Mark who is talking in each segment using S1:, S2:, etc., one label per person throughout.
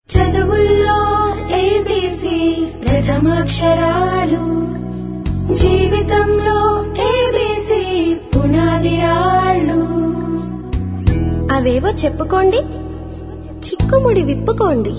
S1: చదువుల్లో ఏబీసీ ప్రథమాక్షరాలు జీవితంలో ఏబీసీ పునాది రాళ్ళు
S2: అవేవో చెప్పుకోండి చిక్కుముడి విప్పుకోండి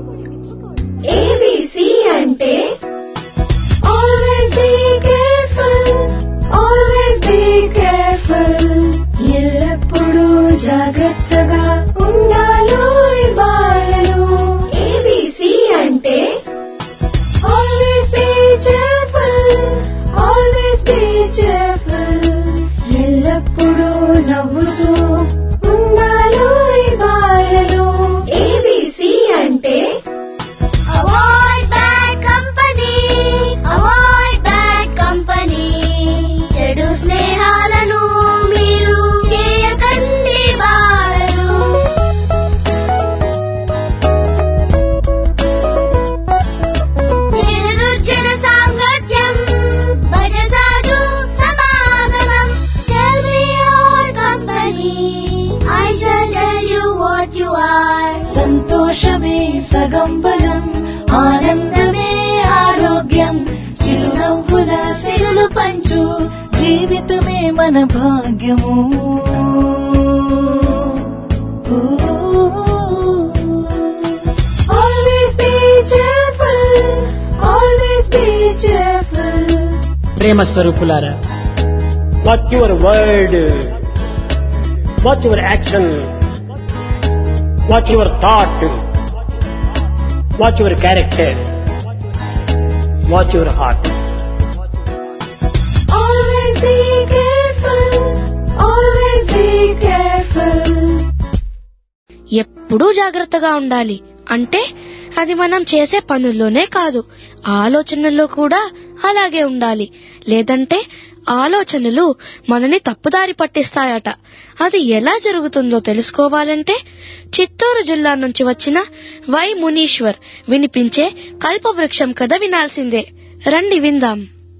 S1: ఏబీసీ అంటే always be careful always be careful ఎల్లప్పుడూ జాగ్రత్తగా ఉండాలో బాలలు ఏబీసీ అంటే always be cheerful always be cheerful ఎల్లప్పుడూ నవ్వుతూ ఉండాలో బాలలు ఏబీసీ అంటే
S3: Avoid bad company. Avoid bad company. చెడు స్నేహాలను మీరు చేయకండి బాలలు నిర్దుర్జన సాంగత్యం భజసాధు సమాగమం Tell me your company. I shall tell you what you are.
S1: సంతోషమే సగం బలం ఆనందమే ఆరోగ్యం చిరునవ్వుల సిరులు పంచు జీవితమే మన భాగ్యము always be cheerful always be cheerful
S4: ప్రేమ స్వరూపులారా what your word what your action what your thought what your character what your heart
S1: Always be careful. Always be careful.
S5: ఎప్పుడూ జాగ్రత్తగా ఉండాలి అంటే అది మనం చేసే పనుల్లోనే కాదు ఆలోచనల్లో కూడా అలాగే ఉండాలి లేదంటే ఆలోచనలు మనని తప్పుదారి పట్టిస్తాయట అది ఎలా జరుగుతుందో తెలుసుకోవాలంటే చిత్తూరు జిల్లా నుంచి వచ్చిన వై మునీశ్వర్ వినిపించే కల్పవృక్షం కథ వినాల్సిందే రండి విందాం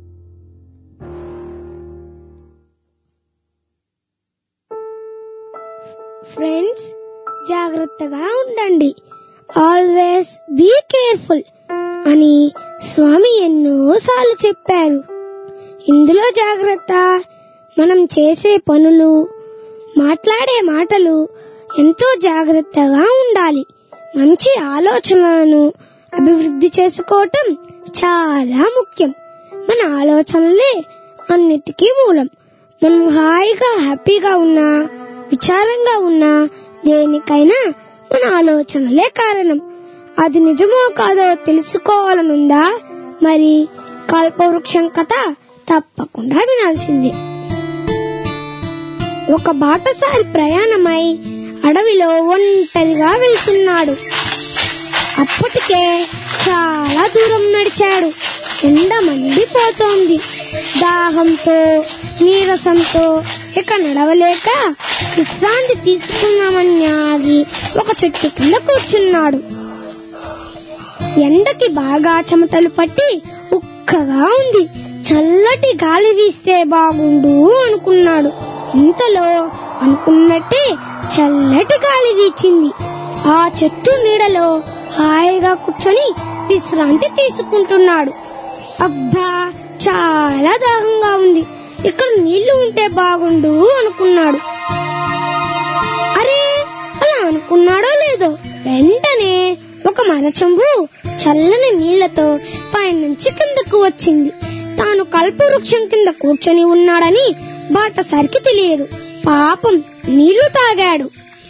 S6: ఫ్రెండ్స్ జాగ్రత్తగా ఉండండి ఆల్వేస్ బీ కేర్ఫుల్ అని స్వామి ఎన్నోసార్లు చెప్పారు ఇందులో జాగ్రత్త మనం చేసే పనులు మాట్లాడే మాటలు ఎంతో జాగ్రత్తగా ఉండాలి మంచి ఆలోచనలను అభివృద్ధి చేసుకోవటం చాలా ముఖ్యం మన ఆలోచనలే అన్నిటికీ మూలం మనం హాయిగా హ్యాపీగా ఉన్నా విచారంగా ఉన్నా దేనికైనా మన ఆలోచనలే కారణం అది నిజమో కాదో తెలుసుకోవాలనుందా మరి కల్పవృక్షం కథ తప్పకుండా వినాల్సిందే ఒక బాటసారి ప్రయాణమై అడవిలో ఒంటరిగా వెళ్తున్నాడు అప్పటికే చాలా దూరం నడిచాడు ఎండ మండిపోతోంది దాహంతో నీరసంతో ఇక నడవలేక విశ్రాంతి తీసుకున్నామని ఆగి ఒక చెట్టు కింద కూర్చున్నాడు ఎండకి బాగా చెమటలు పట్టి ఉక్కగా ఉంది చల్లటి గాలి వీస్తే బాగుండు అనుకున్నాడు ఇంతలో అనుకున్నట్టే చల్లటి గాలి వీచింది ఆ చెట్టు నీడలో హాయిగా కూర్చొని విశ్రాంతి తీసుకుంటున్నాడు అబ్బా చాలా దాహంగా ఉంది ఇక్కడ నీళ్లు ఉంటే బాగుండు అనుకున్నాడు అరే అలా అనుకున్నాడో లేదో వెంటనే ఒక మరచంబు చల్లని నీళ్లతో పైనుంచి కిందకు వచ్చింది తాను కల్పవృక్షం కింద కూర్చొని ఉన్నాడని బాటసారికి తెలియదు పాపం నీళ్లు తాగాడు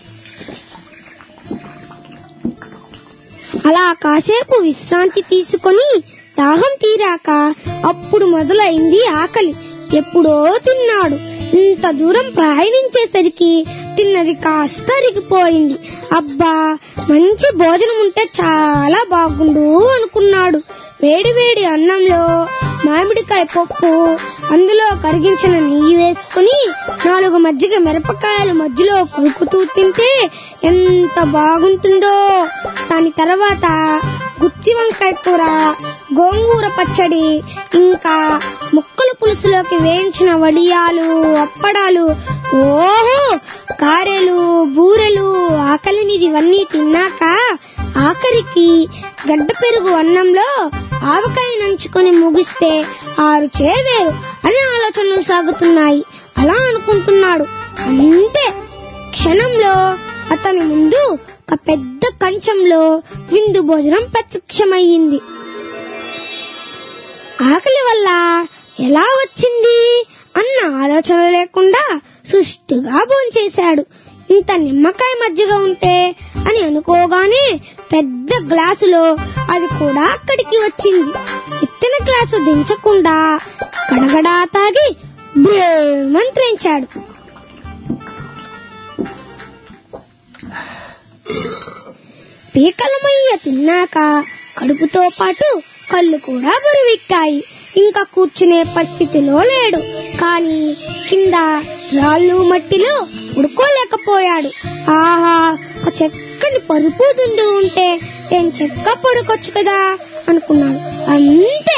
S6: అలా కాసేపు విశ్రాంతి తీసుకొని దాహం తీరాక అప్పుడు మొదలైంది ఆకలి ఎప్పుడో తిన్నాడు ఇంత దూరం ప్రయాణించేసరికి తిన్నది కాస్త అరిగిపోయింది అబ్బా మంచి భోజనం ఉంటే చాలా బాగుండు అనుకున్నాడు వేడి వేడి అన్నంలో మామిడికాయ పప్పు అందులో కరిగించిన నెయ్యి వేసుకుని నాలుగు మజ్జిగ మిరపకాయలు మధ్యలో కురుకుతూ తింటే ఎంత బాగుంటుందో దాని తర్వాత గుత్తి వంకాయ కూర గోంగూర పచ్చడి ఇంకా ముక్కల పులుసులోకి వేయించిన వడియాలు అప్పడాలు ఓహో గారెలు బూరెలు ఆకలి మీద ఇవన్నీ తిన్నాక ఆఖరికి గడ్డ పెరుగు అన్నంలో ఆవకాయ నంచుకొని ముగిస్తే ఆరు చేవేరు అనే ఆలోచనలు సాగుతున్నాయి అలా అనుకుంటున్నాడు అంతే క్షణంలో అతని ముందు ఒక పెద్ద కంచంలో విందు భోజనం ప్రత్యక్షమయ్యింది ఆకలి వల్ల ఎలా వచ్చింది అన్న ఆలోచన లేకుండా సుష్టుగా భోంచేశాడు ఇంత నిమ్మకాయ మజ్జిగ ఉంటే అని అనుకోగానే పెద్ద గ్లాసులో అది కూడా అక్కడికి వచ్చింది ఎత్తిన గ్లాసు దించకుండా గడగడా తాగి మంత్రించాడు పీకలమయ్య తిన్నాక కడుపుతో పాటు కళ్ళు కూడా బరువెక్కాయి ఇంకా కూర్చునే పరిస్థితిలో లేడు కానీ కింద రాళ్ళు మట్టిలో ఉడుకోలేకపోయాడు ఆహా ఒక చక్కని పరుపు దుండు ఉంటే నేను చెక్క పడుకోవచ్చు కదా అనుకున్నాడు అంతే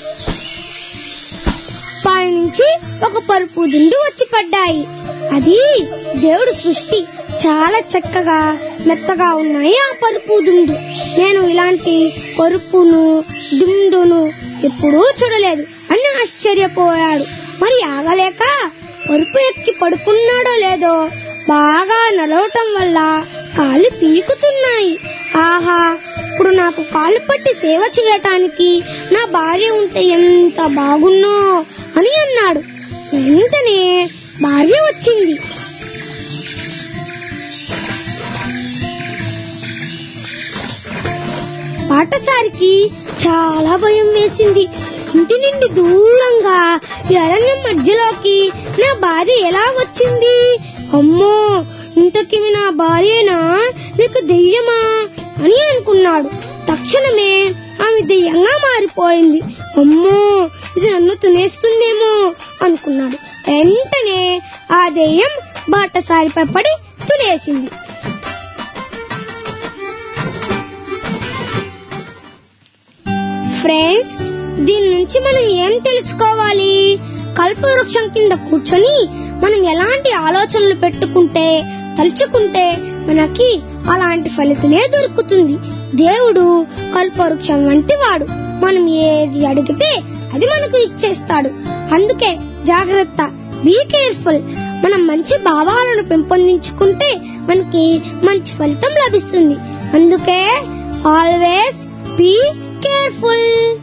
S6: పై నుంచి ఒక పరుపు దిండు వచ్చి పడ్డాయి అది దేవుడు సృష్టి చాలా చక్కగా మెత్తగా ఉన్నాయి ఆ పరుపు దుండు నేను ఇలాంటి పరుపును దుండును ఎప్పుడూ చూడలేదు అని ఆశ్చర్యపోయాడు మరి ఆగలేక పరుపు ఎక్కి పడుకున్నాడో లేదో బాగా నడవటం వల్ల కాళ్ళు పీకుతున్నాయి ఆహా ఇప్పుడు నాకు కాళ్ళు పట్టి సేవ చేయటానికి నా భార్య ఉంటే ఎంత బాగున్నో అని అన్నాడు వెంటనే భార్య వచ్చింది పాటసారికి చాలా భయం వేసింది ఇంటి నుండి దూరంగా ఈ అరణ్యం మధ్యలోకి నా భార్య ఎలా వచ్చింది అమ్మో ఇంతకి నా భార్యేనా నీకు దెయ్యమా అని అనుకున్నాడు తక్షణమే ఆమె దెయ్యంగా మారిపోయింది అమ్మో ఇది నన్ను తినేస్తుందేమో అనుకున్నాడు వెంటనే ఆ దెయ్యం బాటసారిపై పడి తినేసింది ఫ్రెండ్స్ దీని నుంచి మనం ఏం తెలుసుకోవాలి కల్పవృక్షం కింద కూర్చొని మనం ఎలాంటి ఆలోచనలు పెట్టుకుంటే తలుచుకుంటే మనకి అలాంటి ఫలితమే దొరుకుతుంది దేవుడు కల్పవృక్షం వంటి వాడు మనం ఏది అడిగితే అది మనకు ఇచ్చేస్తాడు అందుకే జాగ్రత్త బీ కేర్ఫుల్ మనం మంచి భావాలను పెంపొందించుకుంటే మనకి మంచి ఫలితం లభిస్తుంది అందుకే ఆల్వేస్ బీ కేర్ఫుల్